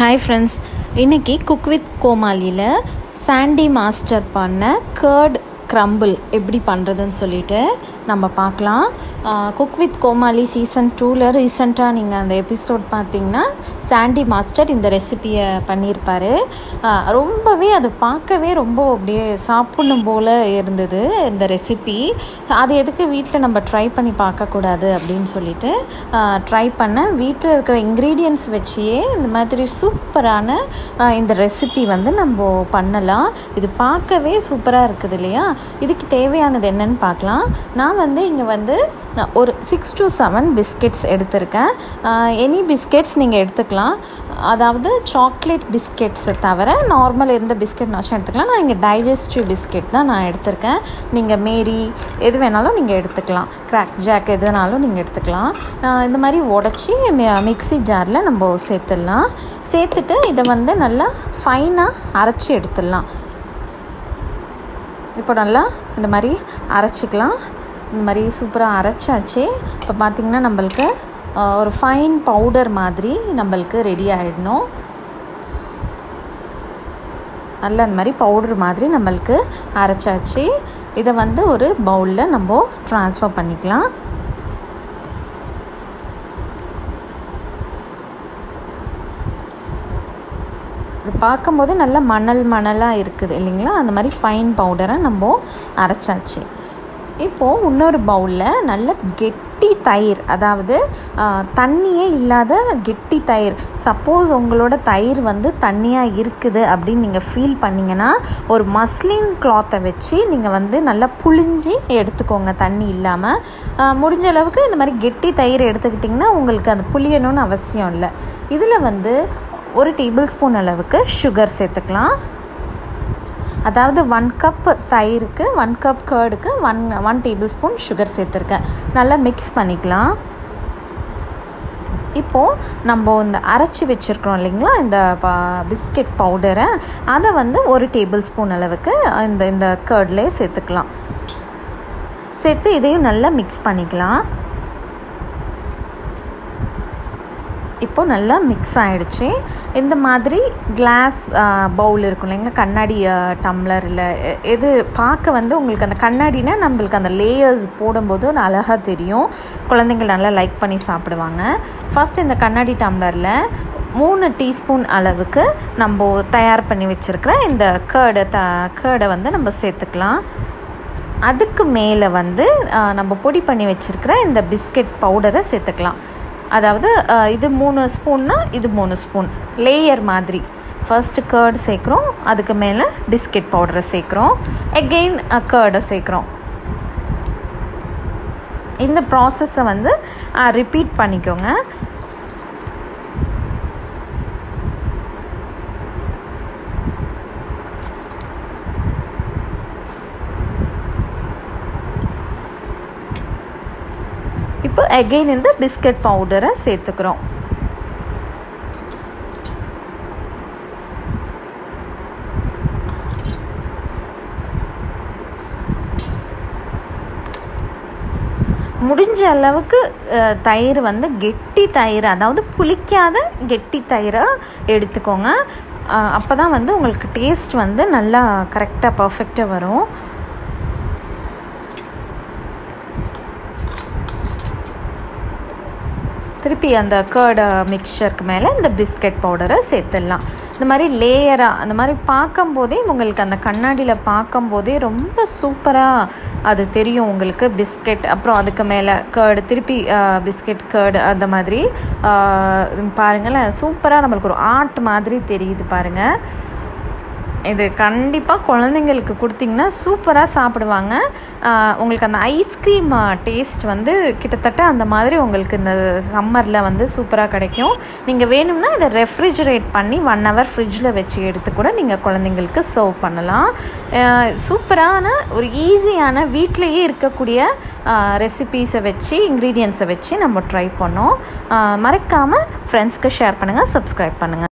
hi friends இன்றைக்கி cook with கோமாளியில் Sandy master பண்ண கர்ட் க்ரம்பிள் எப்படி பண்ணுறதுன்னு சொல்லிட்டு நம்ம பார்க்கலாம் குக் வித் கோமாளி சீசன் டூவில் ரீசெண்டாக நீங்கள் அந்த எபிசோட் பார்த்தீங்கன்னா சாண்டி மாஸ்டர் இந்த ரெசிப்பியை பண்ணியிருப்பார் ரொம்பவே அது பார்க்கவே ரொம்ப அப்படியே சாப்பிடணும் போல் இருந்தது இந்த ரெசிபி அது எதுக்கு வீட்டில் நம்ம ட்ரை பண்ணி பார்க்கக்கூடாது அப்படின்னு சொல்லிட்டு ட்ரை பண்ணேன் வீட்டில் இருக்கிற இன்க்ரீடியன்ஸ் வச்சியே இந்த மாதிரி சூப்பரான இந்த ரெசிபி வந்து நம்ம பண்ணலாம் இது பார்க்கவே சூப்பராக இருக்குது இல்லையா இதுக்கு தேவையானது என்னன்னு பார்க்கலாம் நான் வந்து இங்கே வந்து ஒரு சிக்ஸ் டு செவன் பிஸ்கெட்ஸ் எடுத்திருக்கேன் எனி பிஸ்கெட்ஸ் நீங்கள் எடுத்துக்கலாம் அதாவது சாக்லேட் பிஸ்கெட்ஸை தவிர நார்மல் எந்த பிஸ்கெட்னாச்சும் எடுத்துக்கலாம் நான் இங்கே டைஜஸ்டிவ் பிஸ்கெட் தான் நான் எடுத்திருக்கேன் நீங்கள் மேரி எது வேணாலும் நீங்கள் எடுத்துக்கலாம் க்ராக் ஜாக் எது வேணாலும் நீங்கள் எடுத்துக்கலாம் இந்த மாதிரி உடச்சி மிக்சி ஜாரில் நம்ம சேர்த்துடலாம் சேர்த்துட்டு இதை வந்து நல்லா ஃபைனாக அரைச்சி எடுத்துடலாம் இப்போ நல்லா இந்த மாதிரி அரைச்சிக்கலாம் இந்த மாதிரி சூப்பராக அரைச்சாச்சு இப்போ பார்த்திங்கன்னா நம்மளுக்கு ஒரு ஃபைன் பவுடர் மாதிரி நம்மளுக்கு ரெடி ஆகிடணும் நல்லா அந்த மாதிரி பவுடர் மாதிரி நம்மளுக்கு அரைச்சாச்சு இதை வந்து ஒரு பவுலில் நம்ம ட்ரான்ஸ்ஃபர் பண்ணிக்கலாம் இது பார்க்கும்போது நல்லா மணல் மணலாக இருக்குது இல்லைங்களா அந்த மாதிரி ஃபைன் பவுடரை நம்ம அரைச்சாச்சு இப்போது இன்னொரு பவுலில் நல்ல கெட்டி தயிர் அதாவது தண்ணியே இல்லாத கெட்டி தயிர் சப்போஸ் உங்களோட தயிர் வந்து தண்ணியாக இருக்குது அப்படின்னு நீங்கள் ஃபீல் பண்ணிங்கன்னா ஒரு மஸ்லின் கிளாத்தை வச்சு நீங்கள் வந்து நல்லா புழிஞ்சி எடுத்துக்கோங்க தண்ணி இல்லாமல் முடிஞ்ச அளவுக்கு இந்த மாதிரி கெட்டி தயிர் எடுத்துக்கிட்டிங்கன்னா உங்களுக்கு அது புளியணும்னு அவசியம் இல்லை இதில் வந்து ஒரு டேபிள் ஸ்பூன் அளவுக்கு சுகர் சேர்த்துக்கலாம் அதாவது ஒன் கப் தயிருக்கு ஒன் கப் கேர்டுக்கு one one tablespoon sugar சேர்த்துருக்கேன் நல்லா மிக்ஸ் பண்ணிக்கலாம் இப்போது நம்ம இந்த அரைச்சி வச்சுருக்கிறோம் இல்லைங்களா இந்த பிஸ்கெட் பவுடரை அதை வந்து ஒரு டேபிள் ஸ்பூன் அளவுக்கு இந்த இந்த கேர்ட்லேயே சேர்த்துக்கலாம் சேர்த்து இதையும் நல்லா மிக்ஸ் பண்ணிக்கலாம் இப்போ நல்லா மிக்ஸ் ஆகிடுச்சு இந்த மாதிரி கிளாஸ் பவுல் இருக்கும் இல்லைங்களா கண்ணாடி டம்ளர் இல்லை எது பார்க்க வந்து உங்களுக்கு அந்த கண்ணாடினா நம்மளுக்கு அந்த லேயர்ஸ் போடும்போது அழகாக தெரியும் குழந்தைங்கள் நல்லா லைக் பண்ணி சாப்பிடுவாங்க ஃபஸ்ட் இந்த கண்ணாடி டம்ளரில் மூணு டீஸ்பூன் அளவுக்கு நம்ம தயார் பண்ணி வச்சுருக்கிற இந்த கேர்டை த கேர்டை வந்து நம்ம சேர்த்துக்கலாம் அதுக்கு மேலே வந்து நம்ம பொடி பண்ணி வச்சுருக்கிற இந்த பிஸ்கெட் பவுடரை சேர்த்துக்கலாம் அதாவது இது மூணு ஸ்பூன்னா இது மூணு ஸ்பூன் லேயர் மாதிரி ஃபர்ஸ்ட்டு கேர்டு சேர்க்குறோம் அதுக்கு மேலே பிஸ்கெட் பவுடரை சேர்க்குறோம் எகெயின் கேர்டை சேர்க்குறோம் இந்த ப்ராசஸை வந்து ரிப்பீட் பண்ணிக்கோங்க இப்போ அகெயின் இந்த பிஸ்கட் பவுடரை சேர்த்துக்கிறோம் முடிஞ்ச அளவுக்கு தயிர் வந்து கெட்டி தயிர் அதாவது புளிக்காத கெட்டி தயிராக எடுத்துக்கோங்க அப்போ தான் வந்து உங்களுக்கு டேஸ்ட் வந்து நல்லா கரெக்டாக பர்ஃபெக்டாக வரும் திருப்பி அந்த கேர்டு மிக்சருக்கு மேலே இந்த பிஸ்கட் பவுடரை சேர்த்துடலாம் இந்த மாதிரி லேயராக அந்த மாதிரி பார்க்கும்போதே உங்களுக்கு அந்த கண்ணாடியில் பார்க்கும்போதே ரொம்ப சூப்பராக அது தெரியும் உங்களுக்கு பிஸ்கெட் அப்புறம் அதுக்கு மேலே கேர்டு திருப்பி பிஸ்கெட் கேர்டு அந்த மாதிரி பாருங்களேன் சூப்பராக நம்மளுக்கு ஒரு ஆர்ட் மாதிரி தெரியுது பாருங்கள் இது கண்டிப்பாக குழந்தைங்களுக்கு கொடுத்திங்கன்னா சூப்பராக சாப்பிடுவாங்க உங்களுக்கு அந்த ஐஸ்கிரீம் டேஸ்ட் வந்து கிட்டத்தட்ட அந்த மாதிரி உங்களுக்கு இந்த சம்மரில் வந்து சூப்பராக கிடைக்கும் நீங்கள் வேணும்னா இதை ரெஃப்ரிஜரேட் பண்ணி ஒன் ஹவர் ஃப்ரிட்ஜில் வச்சு எடுத்து கூட நீங்கள் குழந்தைங்களுக்கு சர்வ் பண்ணலாம் சூப்பரான ஒரு ஈஸியான வீட்டிலையே இருக்கக்கூடிய ரெசிபீஸை வச்சு இன்க்ரீடியன்ஸை வச்சு நம்ம ட்ரை பண்ணோம் மறக்காமல் ஃப்ரெண்ட்ஸ்க்கு ஷேர் பண்ணுங்கள் சப்ஸ்கிரைப் பண்ணுங்கள்